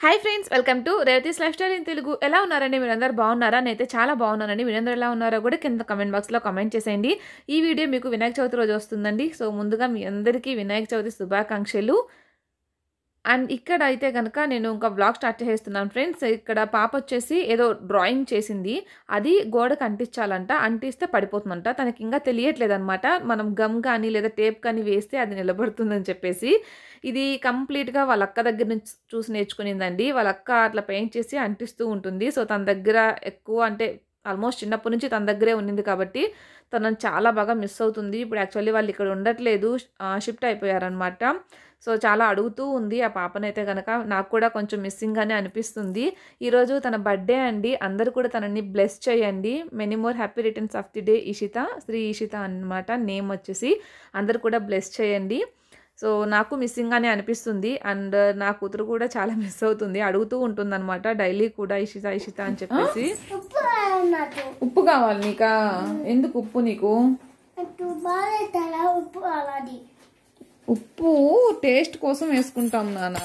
Hi friends welcome to Revathi's lifestyle in Telugu ఎలా ఉన్నారండి మీరందరూ బాగున్నారా నేనైతే చాలా బాగున్నానండి మీరందరూ ఎలా ఉన్నారో కూడా కింద కమెంట్ బాక్స్లో కమెంట్ చేసేయండి ఈ వీడియో మీకు వినాయక చవితి రోజు వస్తుందండి సో ముందుగా మీ అందరికీ వినాయక చవితి శుభాకాంక్షలు అండ్ ఇక్కడ అయితే కనుక నేను ఇంకా బ్లాగ్ స్టార్ట్ చేస్తున్నాను ఫ్రెండ్స్ ఇక్కడ పాప వచ్చేసి ఏదో డ్రాయింగ్ చేసింది అది గోడకు అంటించాలంట అంటిస్తే పడిపోతుందంట తనకి ఇంకా తెలియట్లేదు అనమాట మనం గమ్ కానీ లేదా టేప్ కానీ వేస్తే అది నిలబడుతుందని చెప్పేసి ఇది కంప్లీట్గా వాళ్ళ అక్క దగ్గర నుంచి చూసి నేర్చుకునిందండి వాళ్ళ అక్క అట్లా పెయింట్ చేసి అంటిస్తూ ఉంటుంది సో తన దగ్గర ఎక్కువ అంటే ఆల్మోస్ట్ చిన్నప్పటి నుంచి తన దగ్గరే ఉన్నింది కాబట్టి తనని చాలా బాగా మిస్ అవుతుంది ఇప్పుడు యాక్చువల్లీ వాళ్ళు ఇక్కడ ఉండట్లేదు షిఫ్ట్ అయిపోయారనమాట సో చాలా అడుగుతూ ఉంది ఆ పాపనైతే కనుక నాకు కూడా కొంచెం మిస్సింగ్గానే అనిపిస్తుంది ఈరోజు తన బర్త్డే అండి అందరూ కూడా తనని బ్లెస్ చేయండి many more happy returns of the day Ishita Sri Ishita అనమాట నేమ్ వచ్చేసి అందరు కూడా బ్లెస్ చేయండి సో నాకు మిస్సింగ్గానే అనిపిస్తుంది అండ్ నా కూతురు కూడా చాలా మిస్ అవుతుంది అడుగుతూ ఉంటుంది అనమాట డైలీ కూడా ఇషిత ఇషిత అని చెప్పేసి ఉప్పు నాకు ఉప్పు కావాలి నీకా ఎందుకు ఉప్పు నీకు నాకు బాగా తల ఉప్పు అలాది ఉప్పు టేస్ట్ కోసం వేసుకుంటాం నానా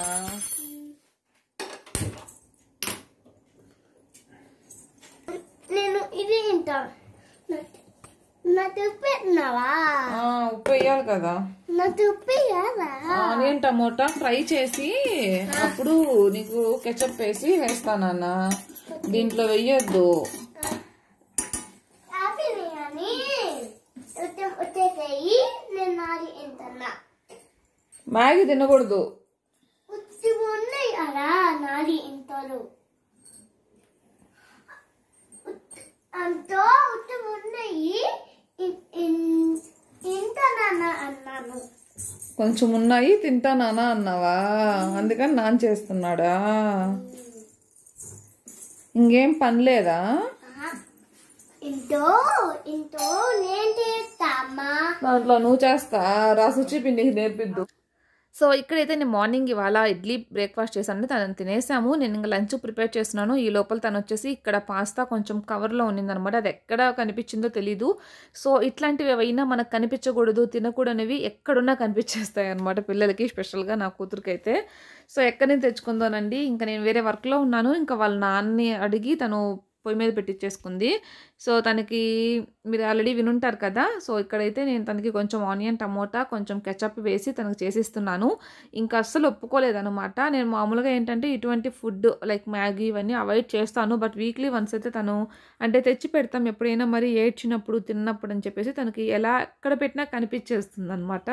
నేను ఇది తింటా నా ఉప్పు పెట్టినావా ఉప్పు వేయాలి కదా నా ఉప్పు ఇయ్యాలా ఆనియన్ టమోటా ఫ్రై చేసి అప్పుడు నీకు కెచప్ వేసి వేస్తానన్న దీంట్లో వెయ్యొద్దు ఆపిల్ కానీ వచ్చేసేయి నేను నాది ఎంతన్నా మ్యాగీ తినకూడదు ఉత్తి ఉన్నాయి అలా నాది ఇంతలు అంతో ఉత్తి ఉన్నాయి ఇంత నాన్న అన్నాను కొంచెం ఉన్నాయి తింటానా అన్నావా అందుకని నాన్ చేస్తున్నాడా ఇంకేం పని లేదా ఆహా. ఇంతో ఇంతో నేను చేస్తామా దాంట్లో నువ్వు చేస్తా రాసుచి పిండికి నేర్పిద్దు సో ఇక్కడైతే నేను మార్నింగ్ ఇవాళ ఇడ్లీ బ్రేక్ఫాస్ట్ చేశాను తనని తినేసాము నేను ఇంకా లంచ్ ప్రిపేర్ చేస్తున్నాను ఈ లోపల తను వచ్చేసి ఇక్కడ పాస్తా కొంచెం కవర్లో ఉన్నిందనమాట అది ఎక్కడ కనిపించిందో తెలీదు సో ఇట్లాంటివి ఏవైనా మనకు కనిపించకూడదు తినకూడనివి ఎక్కడున్నా కనిపించేస్తాయి అనమాట పిల్లలకి స్పెషల్గా నా కూతురికి అయితే సో ఎక్కడి నుంచి తెచ్చుకుందోనండి ఇంకా నేను వేరే వర్క్లో ఉన్నాను ఇంకా వాళ్ళ నాన్నని అడిగి తను పొయ్యి మీద పెట్టించేసుకుంది సో తనకి మీరు ఆల్రెడీ వినుంటారు కదా సో ఇక్కడైతే నేను తనకి కొంచెం ఆనియన్ టమోటా కొంచెం కెచప్ వేసి తనకు చేసిస్తున్నాను ఇంకా అస్సలు ఒప్పుకోలేదనమాట నేను మామూలుగా ఏంటంటే ఇటువంటి ఫుడ్ లైక్ మ్యాగీ ఇవన్నీ అవాయిడ్ చేస్తాను బట్ వీక్లీ వన్స్ అయితే తను అంటే తెచ్చి పెడతాం ఎప్పుడైనా మరి ఏడ్చినప్పుడు తిన్నప్పుడు అని చెప్పేసి తనకి ఎలా ఎక్కడ పెట్టినా కనిపించేస్తుంది అనమాట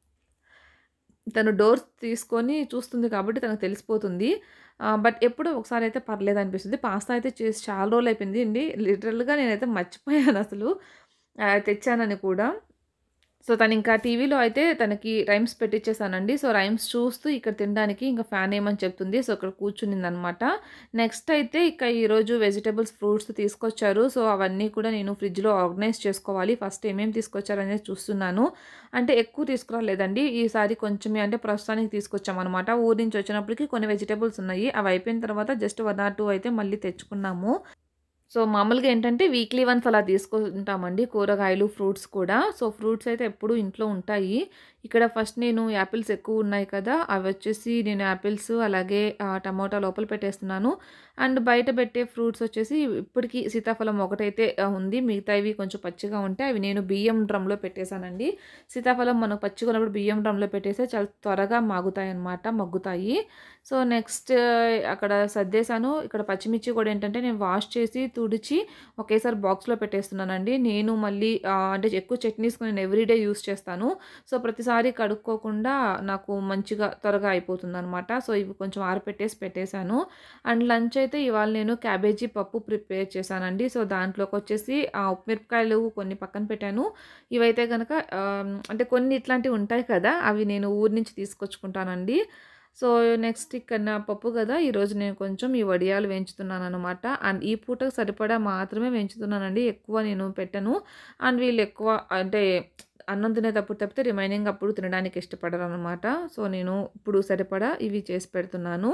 తను డోర్స్ తీసుకొని చూస్తుంది కాబట్టి తనకు తెలిసిపోతుంది బట్ ఎప్పుడో ఒకసారి అయితే పర్లేదు అనిపిస్తుంది పాస్తా అయితే చేసి చాలా రోజులు అయిపోయింది అండి లిటరల్గా నేనైతే మర్చిపోయాను అసలు ఆ, తెచ్చానని కూడా సో తను ఇంకా టీవీలో అయితే తనకి రైమ్స్ పెట్టించేసానండి సో రైమ్స్ చూస్తూ ఇక్కడ తినడానికి ఇంకా ఫ్యాన్ ఏమని చెప్తుంది సో ఇక్కడ కూర్చునిందనమాట నెక్స్ట్ అయితే ఇక ఈరోజు వెజిటేబుల్స్ ఫ్రూట్స్ తీసుకొచ్చారు సో అవన్నీ కూడా నేను ఫ్రిడ్జ్లో ఆర్గనైజ్ చేసుకోవాలి ఫస్ట్ ఏమేమి తీసుకొచ్చారనేది చూస్తున్నాను అంటే ఎక్కువ తీసుకురాలేదండి ఈసారి కొంచెమే అంటే ప్రస్తుతానికి తీసుకొచ్చామన్నమాట ఊరి నుంచి వచ్చినప్పటికి కొన్ని వెజిటేబుల్స్ ఉన్నాయి అవి అయిపోయిన తర్వాత జస్ట్ వన్ ఆర్ టూ అయితే మళ్ళీ తెచ్చుకున్నాము సో మామూలుగా ఏంటంటే వీక్లీ వన్స్ అలా తీసుకుంటామండి కూరగాయలు ఫ్రూట్స్ కూడా సో ఫ్రూట్స్ అయితే ఎప్పుడూ ఇంట్లో ఉంటాయి ఇక్కడ ఫస్ట్ నేను యాపిల్స్ ఎక్కువ ఉన్నాయి కదా అవి వచ్చేసి నేను యాపిల్స్ అలాగే ఆ, టమోటా లోపల పెట్టేస్తున్నాను అండ్ బయట పెట్టే ఫ్రూట్స్ వచ్చేసి ఇప్పటికీ సీతాఫలం ఒకటైతే ఆ, ఉంది మిగతావి కొంచెం పచ్చిగా ఉంటే అవి నేను బియ్యం డ్రమ్లో పెట్టేశానండి సీతాఫలం మనకు పచ్చిగా ఉన్నప్పుడు బియ్యం డ్రమ్లో పెట్టేస్తే చాలా త్వరగా మాగుతాయి అన్నమాట మగ్గుతాయి సో నెక్స్ట్ అక్కడ సర్దేశాను ఇక్కడ పచ్చిమిర్చి కూడా ఏంటంటే నేను వాష్ చేసి తుడిచి ఒకేసారి బాక్స్లో పెట్టేస్తున్నానండి నేను మళ్ళీ ఆ, అంటే ఎక్కువ చట్నీస్ నేను ఎవ్రీడే యూస్ చేస్తాను సో ప్రతిసారి కడుక్కోకుండా నాకు మంచిగా త్వరగా అయిపోతుంది అనమాట సో ఇవి కొంచెం ఆరపెట్టేసి పెట్టేశాను అండ్ లంచ్ అయితే ఇవాళ నేను క్యాబేజీ పప్పు ప్రిపేర్ చేశానండి సో దాంట్లోకి వచ్చేసి ఆ ఉప్పిమిరపకాయలు కొన్ని పక్కన పెట్టాను ఇవైతే కనుక ఆ, అంటే కొన్ని ఇట్లాంటివి ఉంటాయి కదా అవి నేను ఊరి నుంచి తీసుకొచ్చుకుంటానండి సో నెక్స్ట్ ఇక్కడ నా పప్పు కదా ఈరోజు నేను కొంచెం ఈ వడియాలు వేయించుతున్నాను అనమాట అండ్ ఈ పూటకు సరిపడా మాత్రమే వేయించుతున్నానండి ఎక్కువ నేను పెట్టను అండ్ వీళ్ళు ఎక్కువ అంటే అన్నం తినేటప్పుడు తప్పితే రిమైనింగ్ అప్పుడు తినడానికి ఇష్టపడరు అనమాట సో నేను ఇప్పుడు సరిపడా ఇవి చేసి పెడుతున్నాను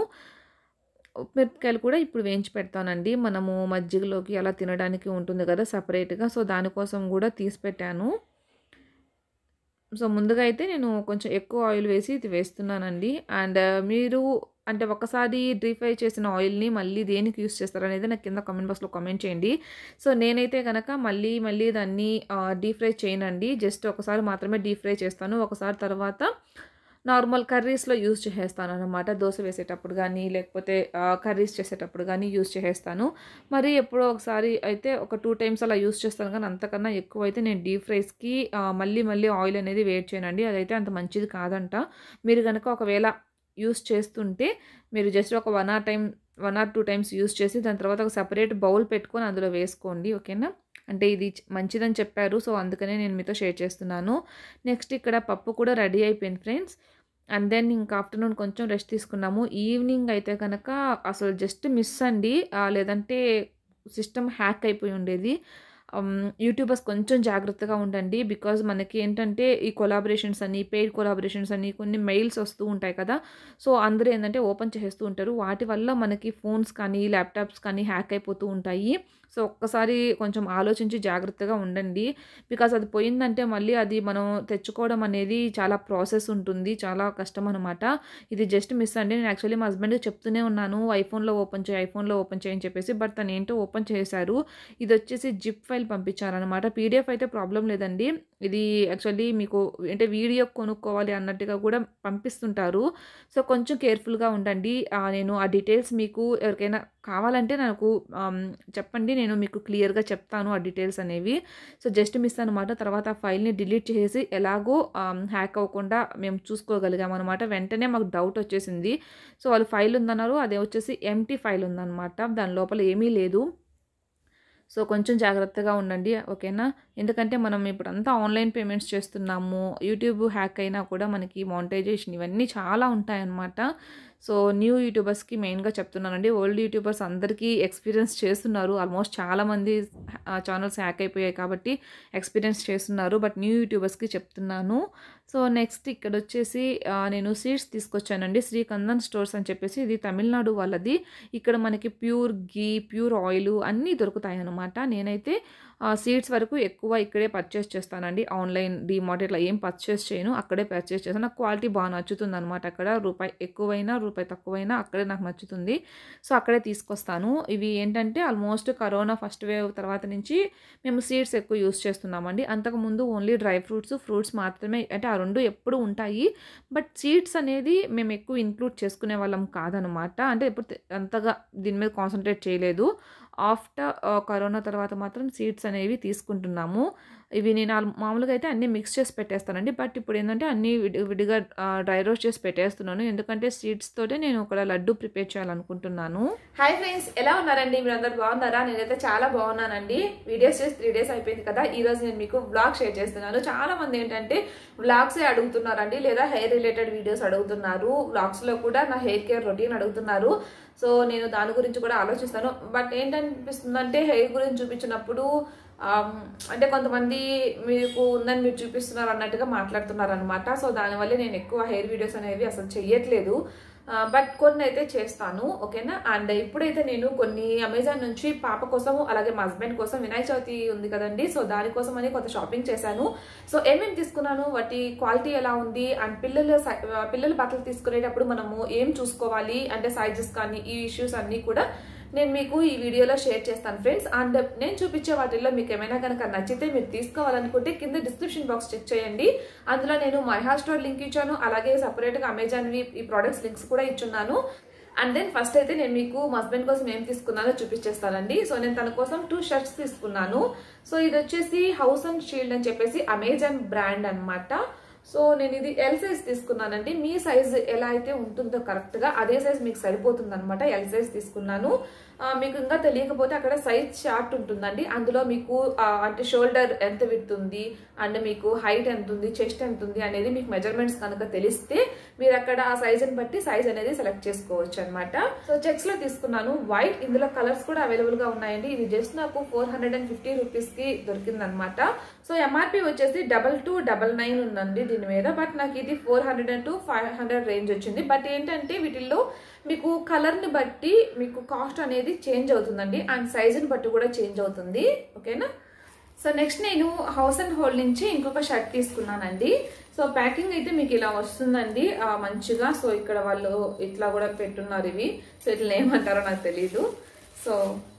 మిరపకాయలు కూడా ఇప్పుడు వేయించి పెడతానండి మనము మజ్జిగలోకి అలా తినడానికి ఉంటుంది కదా సపరేట్గా సో దానికోసం కూడా తీసి పెట్టాను సో ముందుగా అయితే నేను కొంచెం ఎక్కువ ఆయిల్ వేసి ఇది వేస్తున్నానండి అండ్ మీరు అంటే ఒకసారి డీప్ ఫ్రై చేసిన ఆయిల్ని మళ్ళీ దేనికి యూస్ చేస్తారు అనేది నాకు కింద కామెంట్ బాక్స్లో కామెంట్ చేయండి సో నేనైతే కనుక మళ్ళీ మళ్ళీ దాన్ని డీప్ ఫ్రై చేయనండి జస్ట్ ఒకసారి మాత్రమే డీప్ ఫ్రై చేస్తాను ఒకసారి తర్వాత నార్మల్ కర్రీస్లో యూజ్ చేసేస్తాను అనమాట దోశ వేసేటప్పుడు కానీ లేకపోతే కర్రీస్ చేసేటప్పుడు కానీ యూజ్ చేసేస్తాను మరి ఎప్పుడో ఒకసారి అయితే ఒక టూ టైమ్స్ అలా యూజ్ చేస్తాను కానీ అంతకన్నా ఎక్కువ అయితే నేను డీప్ ఫ్రైస్కి మళ్ళీ మళ్ళీ ఆయిల్ అనేది వేట్ చేయనండి అదైతే అంత మంచిది కాదంట మీరు కనుక ఒకవేళ యూస్ చేస్తుంటే మీరు జస్ట్ ఒక one or time one or two times use చేసి దాని తర్వాత ఒక సపరేట్ బౌల్ పెట్టుకొని అందులో వేసుకోండి ఓకేనా అంటే ఇది చ- మంచిదని చెప్పారు సో అందుకనే నేను మీతో షేర్ చేస్తున్నాను నెక్స్ట్ ఇక్కడ పప్పు కూడా రెడీ అయిపోయింది ఫ్రెండ్స్ అండ్ దెన్ ఇంకా ఆఫ్టర్నూన్ కొంచెం రెస్ట్ తీసుకున్నాము ఈవినింగ్ అయితే కనుక అసలు జస్ట్ మిస్ అండి ఆ, లేదంటే సిస్టమ్ హ్యాక్ అయిపోయి ఉండేది యూట్యూబర్స్ కొంచెం జాగ్రత్తగా ఉండండి బికాజ్ మనకి ఏంటంటే ఈ కొలాబరేషన్స్ అని పెయిడ్ కొలాబరేషన్స్ అని కొన్ని మెయిల్స్ వస్తూ ఉంటాయి కదా సో అందరూ ఏంటంటే ఓపెన్ చేసేస్తూ ఉంటారు వాటి వల్ల మనకి ఫోన్స్ కానీ ల్యాప్టాప్స్ కానీ హ్యాక్ అయిపోతూ ఉంటాయి సో ఒక్కసారి కొంచెం ఆలోచించి జాగ్రత్తగా ఉండండి బికాజ్ అది పోయిందంటే మళ్ళీ అది మనం తెచ్చుకోవడం అనేది చాలా ప్రాసెస్ ఉంటుంది చాలా కష్టం అనమాట ఇది జస్ట్ మిస్ అండి నేను యాక్చువల్లీ మా హస్బెండ్కి చెప్తూనే ఉన్నాను ఐఫోన్లో ఓపెన్ చేయి ఐఫోన్లో ఓపెన్ చేయని చెప్పేసి బట్ తను ఏంటో ఓపెన్ చేశారు ఇది వచ్చేసి జిప్ ఫైల్ పంపించారనమాట పీడిఎఫ్ అయితే ప్రాబ్లం లేదండి ఇది యాక్చువల్లీ మీకు అంటే వీడియో కొనుక్కోవాలి అన్నట్టుగా కూడా పంపిస్తుంటారు సో కొంచెం కేర్ఫుల్గా ఉండండి ఆ, నేను ఆ డీటెయిల్స్ మీకు ఎవరికైనా కావాలంటే నాకు ఆమ్, చెప్పండి నేను మీకు క్లియర్గా చెప్తాను ఆ డీటెయిల్స్ అనేవి సో జస్ట్ మిస్ అనమాట తర్వాత ఆ ఫైల్ని డిలీట్ చేసి ఎలాగో హ్యాక్ అవ్వకుండా మేము చూసుకోగలిగాం అనమాట వెంటనే మాకు డౌట్ వచ్చేసింది సో వాళ్ళు ఫైల్ ఉందన్నారు అదే వచ్చేసి ఎంటీ ఫైల్ ఉందన్నమాట దాని లోపల ఏమీ లేదు సో కొంచెం జాగ్రత్తగా ఉండండి ఓకేనా ఎందుకంటే మనం ఇప్పుడు అంతా ఆన్లైన్ పేమెంట్స్ చేస్తున్నాము యూట్యూబ్ హ్యాక్ అయినా కూడా మనకి మానిటైజేషన్ ఇవన్నీ చాలా ఉంటాయన్నమాట సో న్యూ యూట్యూబర్స్కి మెయిన్గా చెప్తున్నానండి ఓల్డ్ యూట్యూబర్స్ అందరికీ ఎక్స్పీరియన్స్ చేస్తున్నారు ఆల్మోస్ట్ చాలామంది ఛానల్స్ హ్యాక్ అయిపోయాయి కాబట్టి ఎక్స్పీరియన్స్ చేస్తున్నారు బట్ న్యూ యూట్యూబర్స్కి చెప్తున్నాను సో నెక్స్ట్ ఇక్కడ వచ్చేసి ఆ, నేను సీడ్స్ తీసుకొచ్చానండి శ్రీ కందన్ స్టోర్స్ అని చెప్పేసి ఇది తమిళనాడు వాళ్ళది ఇక్కడ మనకి ప్యూర్ గీ ప్యూర్ ఆయిల్ అన్నీ దొరుకుతాయి అన్నమాట నేనైతే సీడ్స్ వరకు ఎక్కువ ఇక్కడే పర్చేస్ చేస్తానండి ఆన్లైన్ డిమార్ట్ ఇట్లా ఏం పర్చేస్ చేయను అక్కడే పర్చేస్ చేస్తాను నాకు క్వాలిటీ బాగా నచ్చుతుంది అనమాట అక్కడ రూపాయి ఎక్కువైనా రూపాయి తక్కువైనా అక్కడే నాకు నచ్చుతుంది సో అక్కడే తీసుకొస్తాను ఇవి ఏంటంటే ఆల్మోస్ట్ కరోనా ఫస్ట్ వేవ్ తర్వాత నుంచి మేము సీడ్స్ ఎక్కువ యూస్ చేస్తున్నామండి అంతకుముందు ఓన్లీ డ్రై ఫ్రూట్స్ ఫ్రూట్స్ మాత్రమే అంటే ఆ రెండు ఎప్పుడు ఉంటాయి బట్ సీడ్స్ అనేది మేము ఎక్కువ ఇంక్లూడ్ చేసుకునే వాళ్ళం కాదనమాట అంటే ఇప్పుడు తె- అంతగా దీని మీద కాన్సన్ట్రేట్ చేయలేదు ఆఫ్టర్ కరోనా తర్వాత మాత్రం సీడ్స్ అనేవి తీసుకుంటున్నాము ఇవి నేను ఆల్- మామూలుగా అయితే అన్నీ మిక్స్ చేసి పెట్టేస్తానండి బట్ ఇప్పుడు ఏంటంటే అన్నీ విడి విడిగా డ్రై రోస్ట్ చేసి పెట్టేస్తున్నాను ఎందుకంటే సీడ్స్ తోటే నేను ఒక లడ్డు ప్రిపేర్ చేయాలనుకుంటున్నాను హాయ్ ఫ్రెండ్స్ ఎలా ఉన్నారండి మీరు అందరు బాగున్నారా నేనైతే చాలా బాగున్నానండి వీడియోస్ చేసి త్రీ డేస్ అయిపోయింది కదా ఈ రోజు నేను మీకు వ్లాగ్ షేర్ చేస్తున్నాను చాలా మంది ఏంటంటే వ్లాగ్స్ అడుగుతున్నారండి లేదా హెయిర్ రిలేటెడ్ వీడియోస్ అడుగుతున్నారు వ్లాగ్స్ లో కూడా నా హెయిర్ కేర్ రొటీన్ అడుగుతున్నారు సో నేను దాని గురించి కూడా ఆలోచిస్తాను బట్ ఏంటనిపిస్తుందంటే హెయిర్ గురించి చూపించినప్పుడు ఆమ్, అంటే కొంతమంది మీకు ఉందని మీరు చూపిస్తున్నారు అన్నట్టుగా మాట్లాడుతున్నారు అనమాట సో దానివల్ల నేను ఎక్కువ హెయిర్ వీడియోస్ అనేవి అసలు చెయ్యట్లేదు బట్ కొన్ని అయితే చేస్తాను ఓకేనా అండ్ ఇప్పుడైతే నేను కొన్ని అమెజాన్ నుంచి పాప కోసము అలాగే మా హస్బెండ్ కోసం వినాయక చవితి ఉంది కదండి సో దానికోసం అని కొంత షాపింగ్ చేశాను సో ఏమేమి తీసుకున్నాను వాటి క్వాలిటీ ఎలా ఉంది అండ్ పిల్లల సై- పిల్లల బట్టలు తీసుకునేటప్పుడు మనము ఏం చూసుకోవాలి అంటే సైజెస్ కానీ ఈ ఇష్యూస్ అన్నీ కూడా నేను మీకు ఈ వీడియోలో షేర్ చేస్తాను ఫ్రెండ్స్ అండ్ నేను చూపించే వాటిల్లో మీకు ఏమైనా కనుక నచ్చితే మీరు తీసుకోవాలనుకుంటే కింద డిస్క్రిప్షన్ బాక్స్ చెక్ చేయండి అందులో నేను మైహా స్టోర్ లింక్ ఇచ్చాను అలాగే సపరేట్గా అమెజాన్వి ఈ ప్రోడక్ట్స్ లింక్స్ కూడా ఇచ్చున్నాను అండ్ దెన్ ఫస్ట్ అయితే నేను మీకు మా హస్బెండ్ కోసం ఏం తీసుకున్నానో చూపించేస్తానండి సో నేను తన కోసం టూ షర్ట్స్ తీసుకున్నాను సో ఇది వచ్చేసి హౌస్ అండ్ షీల్డ్ అని చెప్పేసి అమెజాన్ బ్రాండ్ అన్నమాట సో నేను ఇది ఎల్ సైజ్ తీసుకున్నానండి మీ సైజ్ ఎలా అయితే ఉంటుందో కరెక్ట్ గా అదే సైజ్ మీకు సరిపోతుంది అనమాట ఎల్ సైజ్ తీసుకున్నాను ఆ, మీకు ఇంకా తెలియకపోతే అక్కడ సైజ్ చార్ట్ ఉంటుందండి అందులో మీకు ఆ, అంటే షోల్డర్ ఎంత విత్ ఉంది అండ్ మీకు హైట్ ఎంత ఉంది చెస్ట్ ఎంత ఉంది అనేది మీకు మెజర్మెంట్స్ కనుక తెలిస్తే మీరు అక్కడ ఆ సైజ్ ని బట్టి సైజ్ అనేది సెలెక్ట్ చేసుకోవచ్చు అనమాట సో చెక్స్ లో తీసుకున్నాను వైట్ ఇందులో కలర్స్ కూడా అవైలబుల్ గా ఉన్నాయండి ఇది జస్ట్ నాకు four hundred and fifty rupees కి దొరికింది అనమాట సో ఎంఆర్పి వచ్చేసి డబల్ టూ డబల్ నైన్ ఉందండి దీని మీద బట్ నాకు ఇది four hundred and to five hundred range వచ్చింది బట్ ఏంటంటే వీటిల్లో మీకు కలర్ ని బట్టి మీకు కాస్ట్ అనేది చేంజ్ అవుతుందండి అండ్ సైజుని బట్టి కూడా చేంజ్ అవుతుంది ఓకేనా సో నెక్స్ట్ నేను హౌస్ అండ్ హోల్డ్ నుంచి ఇంకొక షర్ట్ తీసుకున్నానండి సో ప్యాకింగ్ అయితే మీకు ఇలా వస్తుందండి ఆ, మంచిగా సో ఇక్కడ వాళ్ళు ఇట్లా కూడా పెట్టున్నారు ఇవి సో ఇట్లా ఏమంటారో నాకు తెలియదు సో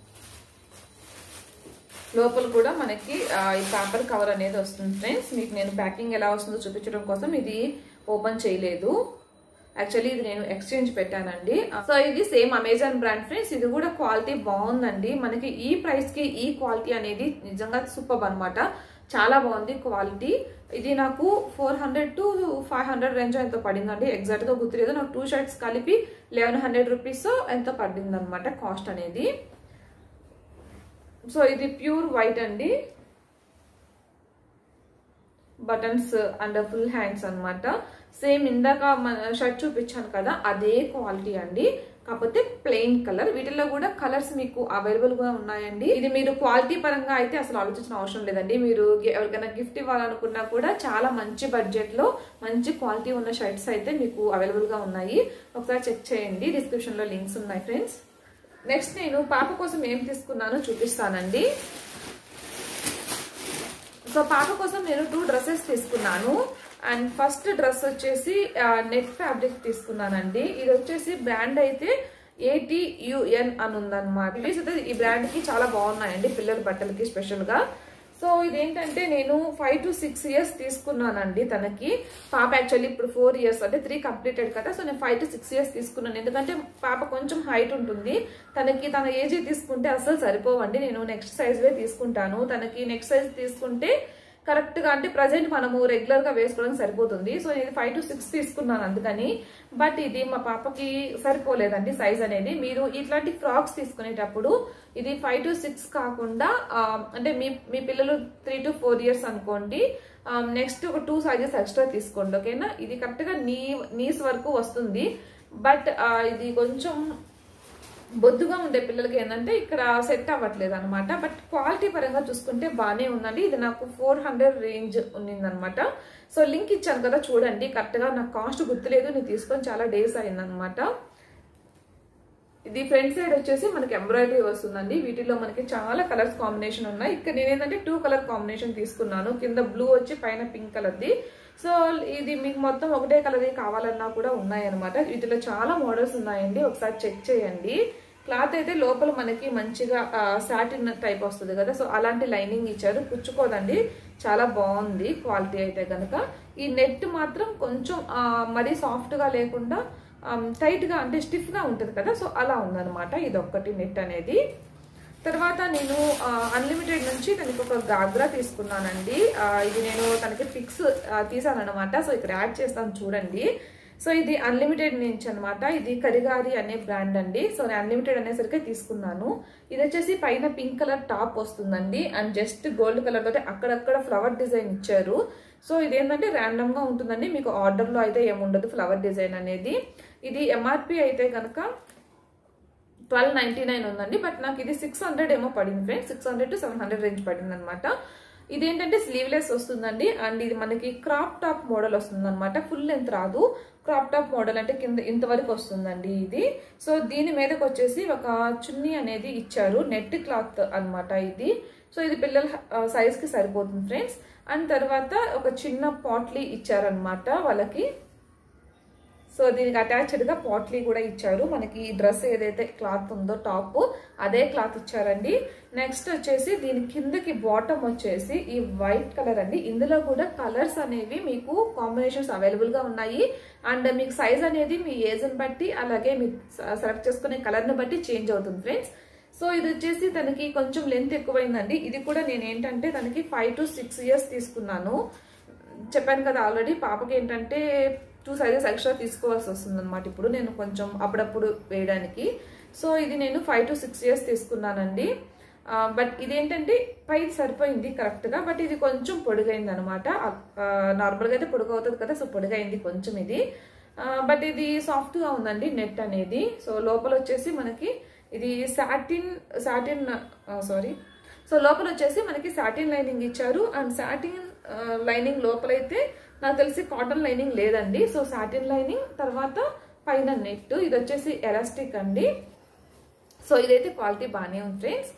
లోపల కూడా మనకి ఆ, ఈ పేపర్ కవర్ అనేది వస్తుంది ఫ్రెండ్స్ మీకు నేను ప్యాకింగ్ ఎలా వస్తుందో చూపించడం కోసం ఇది ఓపెన్ చేయలేదు యాక్చువల్లీ ఇది నేను ఎక్స్చేంజ్ పెట్టానండి సో ఇది సేమ్ అమెజాన్ బ్రాండ్ ఫ్రెండ్స్ ఇది కూడా క్వాలిటీ బాగుందండి మనకి ఈ ప్రైస్ కి ఈ క్వాలిటీ అనేది నిజంగా సూపర్ అన్నమాట చాలా బాగుంది క్వాలిటీ ఇది నాకు four hundred to five hundred range ఎంతో పడిందండి ఎగ్జాక్ట్ గా గుర్తులేదు నాకు టూ షర్ట్స్ కలిపి లెవెన్ హండ్రెడ్ రూపీస్ ఎంతో పడింది అనమాట కాస్ట్ అనేది సో ఇది ప్యూర్ వైట్ అండి బటన్స్ అండ్ ఫుల్ హ్యాండ్స్ అన్నమాట సేమ్ ఇందాక మన షర్ట్ చూపించాను కదా అదే క్వాలిటీ అండి కాకపోతే ప్లెయిన్ కలర్ వీటిలో కూడా కలర్స్ మీకు అవైలబుల్ గా ఉన్నాయండి ఇది మీరు క్వాలిటీ పరంగా అయితే అసలు ఆలోచించిన అవసరం లేదండి మీరు గి- ఎవరికైనా గిఫ్ట్ ఇవ్వాలనుకున్నా కూడా చాలా మంచి బడ్జెట్ లో మంచి క్వాలిటీ ఉన్న షర్ట్స్ అయితే మీకు అవైలబుల్ గా ఉన్నాయి ఒకసారి చెక్ చేయండి డిస్క్రిప్షన్ లో లింక్స్ ఉన్నాయి ఫ్రెండ్స్ నెక్స్ట్ నేను పాప కోసం ఏం తీసుకున్నానో చూపిస్తానండి సో పాప కోసం నేను టూ డ్రెస్సెస్ తీసుకున్నాను అండ్ ఫస్ట్ డ్రెస్ వచ్చేసి నెట్ ఫ్యాబ్రిక్ తీసుకున్నానండి ఇది వచ్చేసి బ్రాండ్ అయితే ఏటీయుఎన్ అని ఉందన్నమాట ఇవి అయితే ఈ బ్రాండ్ కి చాలా బాగున్నాయండి పిల్లల బట్టలకి స్పెషల్ గా సో ఇదేంటంటే నేను ఫైవ్ టు సిక్స్ ఇయర్స్ తీసుకున్నానండి తనకి పాప యాక్చువల్లీ ఇప్పుడు ఫోర్ ఇయర్స్ అంటే త్రీ కంప్లీటెడ్ కదా సో నేను ఫైవ్ టు సిక్స్ ఇయర్స్ తీసుకున్నాను ఎందుకంటే పాప కొంచెం హైట్ ఉంటుంది తనకి తన ఏజ్ తీసుకుంటే అసలు సరిపోవండి నేను నెక్స్ట్ సైజ్వే తీసుకుంటాను తనకి నెక్స్ట్ సైజ్ తీసుకుంటే కరెక్ట్ గా అంటే ప్రజెంట్ మనము రెగ్యులర్ గా వేసుకోవడానికి సరిపోతుంది సో నేను ఫైవ్ టు సిక్స్ తీసుకున్నాను అందుకని బట్ ఇది మా పాపకి సరిపోలేదండి సైజ్ అనేది మీరు ఇట్లాంటి ఫ్రాక్స్ తీసుకునేటప్పుడు ఇది ఫైవ్ టు సిక్స్ కాకుండా ఆ, అంటే మీ మీ పిల్లలు త్రీ టు ఫోర్ ఇయర్స్ అనుకోండి నెక్స్ట్ ఒక టూ సైజెస్ ఎక్స్ట్రా తీసుకోండి ఓకేనా ఇది కరెక్ట్ గా నీ నీస్ వరకు వస్తుంది బట్ ఇది కొంచెం బొద్దుగా ఉండే పిల్లలకి ఏంటంటే ఇక్కడ సెట్ అవ్వట్లేదు అనమాట బట్ క్వాలిటీ పరంగా చూసుకుంటే బాగానే ఉందండి ఇది నాకు ఫోర్ హండ్రెడ్ రేంజ్ ఉన్నిందనమాట సో లింక్ ఇచ్చాను కదా చూడండి కరెక్ట్ గా నాకు కాస్ట్ గుర్తులేదు నేను తీసుకొని చాలా డేస్ అయిందనమాట ఇది ఫ్రంట్ సైడ్ వచ్చేసి మనకి ఎంబ్రాయిడరీ వస్తుందండి వీటిలో మనకి చాలా కలర్స్ కాంబినేషన్ ఉన్నాయి ఇక్కడ నేను ఏంటంటే టూ కలర్ కాంబినేషన్ తీసుకున్నాను కింద బ్లూ వచ్చి పైన పింక్ కలర్ది సో ఇది మీకు మొత్తం ఒకటే కలర్ కావాలన్నా కూడా ఉన్నాయన్నమాట వీటిలో చాలా మోడల్స్ ఉన్నాయండి ఒకసారి చెక్ చేయండి క్లాత్ అయితే లోపల మనకి మంచిగా సాటిన్ టైప్ వస్తుంది కదా సో అలాంటి లైనింగ్ ఇచ్చారు పుచ్చుకోదండి చాలా బాగుంది క్వాలిటీ అయితే కనుక ఈ నెట్ మాత్రం కొంచెం ఆ, మరీ సాఫ్ట్గా లేకుండా టైట్ గా అంటే స్టిఫ్ గా ఉంటుంది కదా సో అలా ఉందన్నమాట ఇది ఒక్కటి నెట్ అనేది తర్వాత నేను అన్లిమిటెడ్ నుంచి తనకి ఒక గాగ్రా తీసుకున్నానండి ఆ, ఇది నేను తనకి పిక్స్ తీసానమాట సో ఇక్కడ యాడ్ చేస్తాను చూడండి సో ఇది అన్లిమిటెడ్ నుంచి అనమాట ఇది కరిగారి అనే బ్రాండ్ అండి సో నేను అన్లిమిటెడ్ అనేసరికి తీసుకున్నాను ఇది వచ్చేసి పైన పింక్ కలర్ టాప్ వస్తుందండి అండ్ జస్ట్ గోల్డ్ కలర్ తోటి అక్కడక్కడ ఫ్లవర్ డిజైన్ ఇచ్చారు సో ఇదేంటంటే ర్యాండమ్ గా ఉంటుందండి మీకు ఆర్డర్ లో అయితే ఏముండదు ఫ్లవర్ డిజైన్ అనేది ఇది ఎంఆర్పి అయితే కనుక ట్వెల్వ్ నైన్టీ నైన్ ఉందండి బట్ నాకు ఇది సిక్స్ హండ్రెడ్ ఏమో పడింది friends six hundred to seven hundred range పడింది అనమాట ఇదేంటంటే స్లీవ్లెస్ వస్తుందండి అండ్ ఇది మనకి క్రాప్ టాప్ మోడల్ వస్తుంది అనమాట ఫుల్ లెంత్ రాదు క్రాప్ టాప్ మోడల్ అంటే కింద ఇంతవరకు వస్తుందండి ఇది సో దీని మీదకి వచ్చేసి ఒక చున్నీ అనేది ఇచ్చారు నెట్ క్లాత్ అన్నమాట ఇది సో ఇది పిల్లల సైజ్ కి సరిపోతుంది ఫ్రెండ్స్ అండ్ తర్వాత ఒక చిన్న పాట్లీ ఇచ్చారనమాట వాళ్ళకి సో దీనికి అటాచ్డ్ గా పాట్లీ కూడా ఇచ్చారు మనకి ఈ డ్రెస్ ఏదైతే క్లాత్ ఉందో టాప్ అదే క్లాత్ ఇచ్చారండి నెక్స్ట్ వచ్చేసి దీని కిందకి బాటమ్ వచ్చేసి ఈ వైట్ కలర్ అండి ఇందులో కూడా కలర్స్ అనేవి మీకు కాంబినేషన్స్ అవైలబుల్ గా ఉన్నాయి అండ్ మీకు సైజ్ అనేది మీ ఏజ్ ని బట్టి అలాగే మీరు సెలెక్ట్ చేసుకునే కలర్ ని బట్టి చేంజ్ అవుతుంది ఫ్రెండ్స్ సో ఇది వచ్చేసి తనకి కొంచెం లెంత్ ఎక్కువైందండి ఇది కూడా నేను ఏంటంటే తనకి ఫైవ్ టు సిక్స్ ఇయర్స్ తీసుకున్నాను చెప్పాను కదా ఆల్రెడీ పాపకి ఏంటంటే టూ సైజెస్ ఎక్స్ట్రా తీసుకోవాల్సి వస్తుంది అనమాట ఇప్పుడు నేను కొంచెం అప్పుడప్పుడు వేయడానికి సో ఇది నేను ఫైవ్ టు సిక్స్ ఇయర్స్ తీసుకున్నానండి బట్ ఇదేంటంటే పై సరిపోయింది కరెక్ట్గా బట్ ఇది కొంచెం పొడుగైంది అనమాట నార్మల్గా అయితే పొడుగు అవుతుంది కదా సో పొడుగైంది కొంచెం ఇది బట్ ఇది సాఫ్ట్గా ఉందండి నెట్ అనేది సో లోపల వచ్చేసి మనకి ఇది సాటిన్ సాటిన్ సారీ సో లోపల వచ్చేసి మనకి సాటిన్ లైనింగ్ ఇచ్చారు అండ్ సాటిన్ లైనింగ్ లోపలైతే నాకు తెలిసి కాటన్ లైనింగ్ లేదండి సో సాటిన్ లైనింగ్ తర్వాత పైన నెట్ ఇది వచ్చేసి ఎలాస్టిక్ అండి సో ఇదైతే క్వాలిటీ బాగానే ఉంది ఫ్రెండ్స్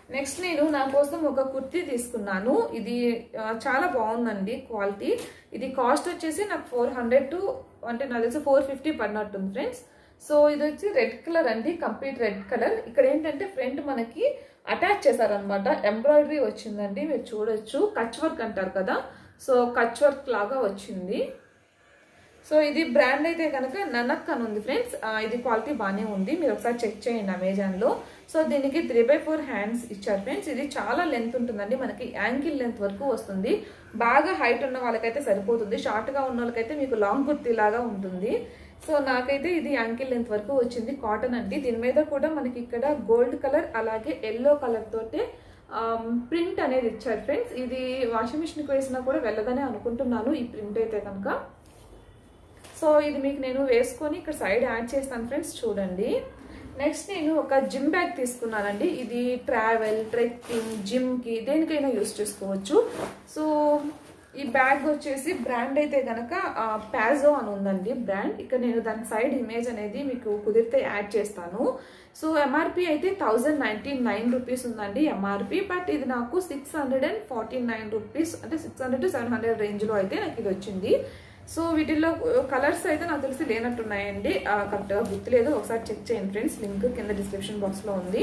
నెక్స్ట్ నేను నా కోసం ఒక కుర్తీ తీసుకున్నాను ఇది ఆ, చాలా బాగుందండి క్వాలిటీ ఇది కాస్ట్ వచ్చేసి నాకు ఫోర్ హండ్రెడ్ టు అంటే నాకు తెలిసి ఫోర్ ఫిఫ్టీ పడినట్టుంది ఫ్రెండ్స్ సో ఇది వచ్చి రెడ్ కలర్ అండి కంప్లీట్ రెడ్ కలర్ ఇక్కడ ఏంటంటే ఫ్రంట్ మనకి అటాచ్ చేశారనమాట ఎంబ్రాయిడరీ వచ్చిందండి మీరు చూడొచ్చు కచ్ వర్క్ అంటారు కదా సో కచ్ వర్క్ లాగా వచ్చింది సో ఇది బ్రాండ్ అయితే కనుక ననక్ అని ఉంది ఫ్రెండ్స్ ఆ, ఇది క్వాలిటీ బాగానే ఉంది మీరు ఒకసారి చెక్ చేయండి అమెజాన్లో సో దీనికి త్రీ బై ఫోర్ హ్యాండ్స్ ఇచ్చారు ఫ్రెండ్స్ ఇది చాలా లెంత్ ఉంటుందండి మనకి యాంకిల్ లెంత్ వరకు వస్తుంది బాగా హైట్ ఉన్న వాళ్ళకైతే సరిపోతుంది షార్ట్గా ఉన్న వాళ్ళకైతే మీకు లాంగ్ కుర్తీ లాగా ఉంటుంది సో నాకైతే ఇది యాంకిల్ లెంత్ వరకు వచ్చింది కాటన్ అండి దీని మీద కూడా మనకి ఇక్కడ గోల్డ్ కలర్ అలాగే ఎల్లో కలర్ తోటే ప్రింట్ అనేది ఇచ్చారు ఫ్రెండ్స్ ఇది వాషింగ్ మిషన్కి వేసినా కూడా వెళ్ళదని అనుకుంటున్నాను ఈ ప్రింట్ అయితే కనుక సో ఇది మీకు నేను వేసుకొని ఇక్కడ సైడ్ యాడ్ చేస్తాను ఫ్రెండ్స్ చూడండి నెక్స్ట్ నేను ఒక జిమ్ బ్యాగ్ తీసుకున్నానండి ఇది ట్రావెల్ ట్రెక్కింగ్ జిమ్కి దేనికైనా యూస్ చేసుకోవచ్చు సో ఈ బ్యాగ్ వచ్చేసి బ్రాండ్ అయితే కనుక ప్యాజో అని ఉందండి బ్రాండ్ ఇక్కడ నేను దాని సైడ్ ఇమేజ్ అనేది మీకు కుదిరితే యాడ్ చేస్తాను సో ఎంఆర్పి అయితే థౌజండ్ నైంటీ నైన్ రూపీస్ ఉందండి ఎంఆర్పి బట్ ఇది నాకు six hundred and forty nine rupees అంటే six hundred to seven hundred రేంజ్లో అయితే నాకు ఇది వచ్చింది సో వీటిల్లో కలర్స్ అయితే నాకు తెలిసి లేనట్టున్నాయండి ఆ, కరెక్ట్గా గుర్తులేదు ఒకసారి చెక్ చేయండి ఫ్రెండ్స్ లింక్ కింద డిస్క్రిప్షన్ బాక్స్లో ఉంది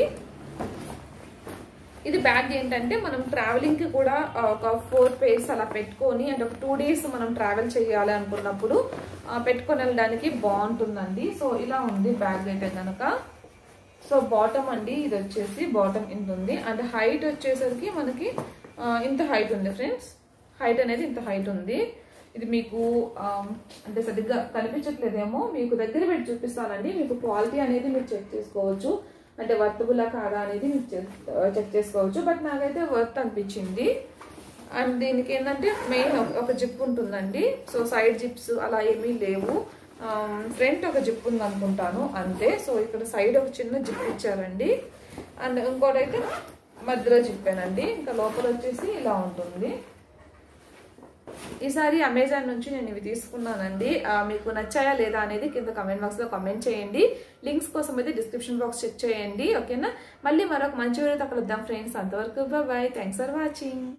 ఇది బ్యాగ్ ఏంటంటే మనం ట్రావెలింగ్కి కూడా ఆ, ఒక ఫోర్ పేర్స్ అలా పెట్టుకొని అంటే ఒక టూ డేస్ మనం ట్రావెల్ చేయాలి అనుకున్నప్పుడు ఆ, పెట్టుకొని వెళ్ళడానికి బాగుంటుందండి సో ఇలా ఉంది బ్యాగ్ అయితే కనుక సో బాటమ్ అండి ఇది వచ్చేసి బాటమ్ ఇంత ఉంది అండ్ హైట్ వచ్చేసరికి మనకి ఆ, ఇంత హైట్ ఉంది ఫ్రెండ్స్ హైట్ అనేది ఇంత హైట్ ఉంది ఇది మీకు ఆ, అంటే సరిగ్గా కనిపించట్లేదేమో మీకు దగ్గర పెట్టి చూపిస్తానండి మీకు క్వాలిటీ అనేది మీరు చెక్ చేసుకోవచ్చు అంటే వర్తబులా కాదా అనేది మీరు చెక్ చేసుకోవచ్చు బట్ నాకైతే వర్త్ అనిపించింది అండ్ దీనికి ఏంటంటే మెయిన్ ఒక జిప్ ఉంటుందండి సో సైడ్ జిప్స్ అలా ఏమీ లేవు ఫ్రంట్ ఒక జిప్ ఉంది అనుకుంటాను అంతే సో ఇక్కడ సైడ్ ఒక చిన్న జిప్ ఇచ్చారండి అండ్ ఇంకోటైతే మధ్యలో జిప్పేనండి ఇంకా లోపల వచ్చేసి ఇలా ఉంటుంది ఈసారి అమెజాన్ నుంచి నేను ఇవి తీసుకున్నానండి ఆ, మీకు నచ్చాయా లేదా అనేది కింద కమెంట్ బాక్స్లో కామెంట్ చేయండి లింక్స్ కోసం అయితే డిస్క్రిప్షన్ బాక్స్ చెక్ చేయండి ఓకేనా మళ్ళీ మరొక మంచి వీడియోతో కలుద్దాం ఫ్రెండ్స్ అంతవరకు బాయ్ థ్యాంక్స్ ఫర్ వాచింగ్